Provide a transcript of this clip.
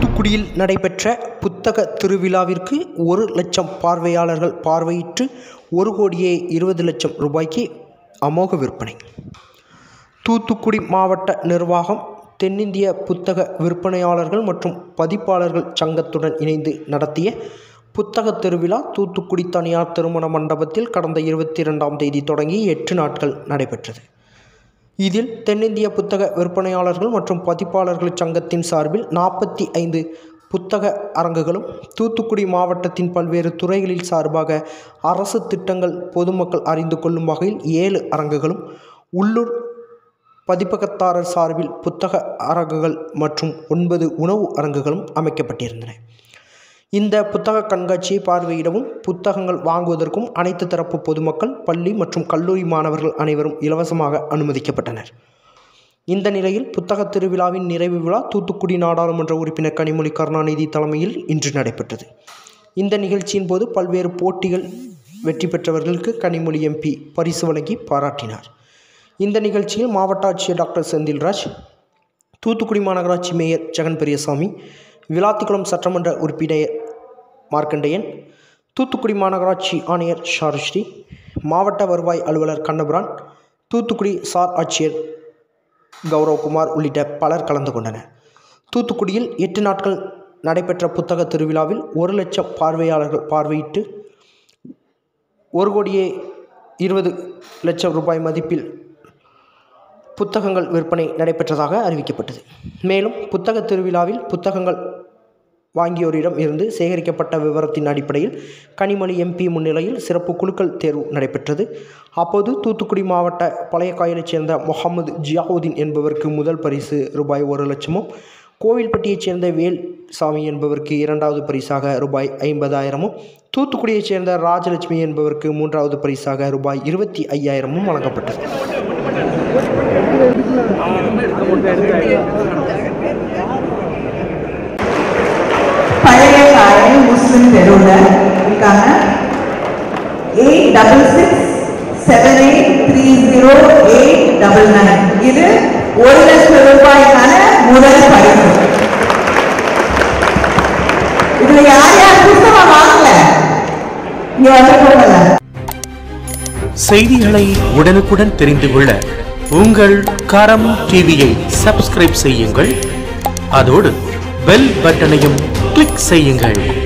தூத்துக்குடியில் நடைபெற்ற புத்தக திருவிழாவிற்கு ஒரு லட்சம் பார்வையாளர்கள் பார்வையிட்டு ஒரு கோடியே இருபது லட்சம் ரூபாய்க்கு அமோக விற்பனை தூத்துக்குடி மாவட்ட நிர்வாகம் தென்னிந்திய புத்தக விற்பனையாளர்கள் மற்றும் பதிப்பாளர்கள் சங்கத்துடன் இணைந்து நடத்திய புத்தக திருவிழா தூத்துக்குடி தனியார் திருமண மண்டபத்தில் கடந்த இருபத்தி ரெண்டாம் தேதி தொடங்கி எட்டு நாட்கள் நடைபெற்றது இதில் தென்னிந்திய புத்தக விற்பனையாளர்கள் மற்றும் பதிப்பாளர்கள் சங்கத்தின் சார்பில் நாற்பத்தி ஐந்து புத்தக அரங்குகளும் தூத்துக்குடி மாவட்டத்தின் பல்வேறு துறைகளில் சார்பாக அரசு திட்டங்கள் பொதுமக்கள் அறிந்து கொள்ளும் வகையில் ஏழு அரங்குகளும் உள்ளூர் பதிப்பகத்தாரர் சார்பில் புத்தக அரங்குகள் மற்றும் ஒன்பது உணவு அரங்குகளும் அமைக்கப்பட்டிருந்தன இந்த புத்தக கண்காட்சியை பார்வையிடவும் புத்தகங்கள் வாங்குவதற்கும் அனைத்து தரப்பு பொதுமக்கள் பள்ளி மற்றும் கல்லூரி மாணவர்கள் அனைவரும் இலவசமாக அனுமதிக்கப்பட்டனர் இந்த நிலையில் புத்தக திருவிழாவின் நிறைவு விழா தூத்துக்குடி நாடாளுமன்ற உறுப்பினர் கனிமொழி கருணாநிதி தலைமையில் இன்று நடைபெற்றது இந்த நிகழ்ச்சியின் போது பல்வேறு போட்டிகள் வெற்றி பெற்றவர்களுக்கு கனிமொழி எம்பி பரிசு வழங்கி பாராட்டினார் இந்த நிகழ்ச்சியில் மாவட்ட ஆட்சியர் டாக்டர் செந்தில்ராஜ் தூத்துக்குடி மாநகராட்சி மேயர் ஜெகன் பெரியசாமி விளாத்திக்குளம் சட்டமன்ற உறுப்பினர் மார்க்கண்டேயன் தூத்துக்குடி மாநகராட்சி ஆணையர் ஷாருஸ்ரீ மாவட்ட வருவாய் அலுவலர் கண்ணபுரான் தூத்துக்குடி சார் ஆட்சியர் கௌரவகுமார் உள்ளிட்ட பலர் கலந்து கொண்டனர் தூத்துக்குடியில் எட்டு நாட்கள் நடைபெற்ற புத்தக திருவிழாவில் ஒரு லட்சம் பார்வையாளர்கள் பார்வையிட்டு ஒரு கோடியே இருபது லட்சம் ரூபாய் மதிப்பில் புத்தகங்கள் விற்பனை நடைபெற்றதாக அறிவிக்கப்பட்டது மேலும் புத்தக திருவிழாவில் புத்தகங்கள் வாங்கியோரிடம் இருந்து சேகரிக்கப்பட்ட விவரத்தின் அடிப்படையில் கனிமொழி எம்பி முன்னிலையில் சிறப்பு குழுக்கள் தேர்வு நடைபெற்றது அப்போது தூத்துக்குடி மாவட்ட பழைய காயலைச் சேர்ந்த முகமது ஜியாவுதீன் என்பவருக்கு முதல் பரிசு ரூபாய் ஒரு லட்சமும் கோவில்பட்டியைச் சேர்ந்த வேல்சாமி என்பவருக்கு இரண்டாவது பரிசாக ரூபாய் ஐம்பதாயிரமும் தூத்துக்குடியைச் சேர்ந்த ராஜலட்சுமி என்பவருக்கு மூன்றாவது பரிசாக ரூபாய் இருபத்தி ஐயாயிரமும் வழங்கப்பட்டது பழைய காலை முஸ்லிம் தெருவில் இருக்காங்க eight double six seven eight three zero eight double nine இது ஒரு லட்சம் ரூபாய்க்கான முதல் பரிசு இதுல யார் யார் புத்தகம் வாங்கல இங்க வந்து போகல செய்திகளை உடனுக்குடன் தெரிந்து கொள்ள உங்கள் கரம் டிவியை சப்ஸ்கிரைப் செய்யுங்கள் அதோடு பெல் பட்டனையும் கிளிக் செய்யுங்கள்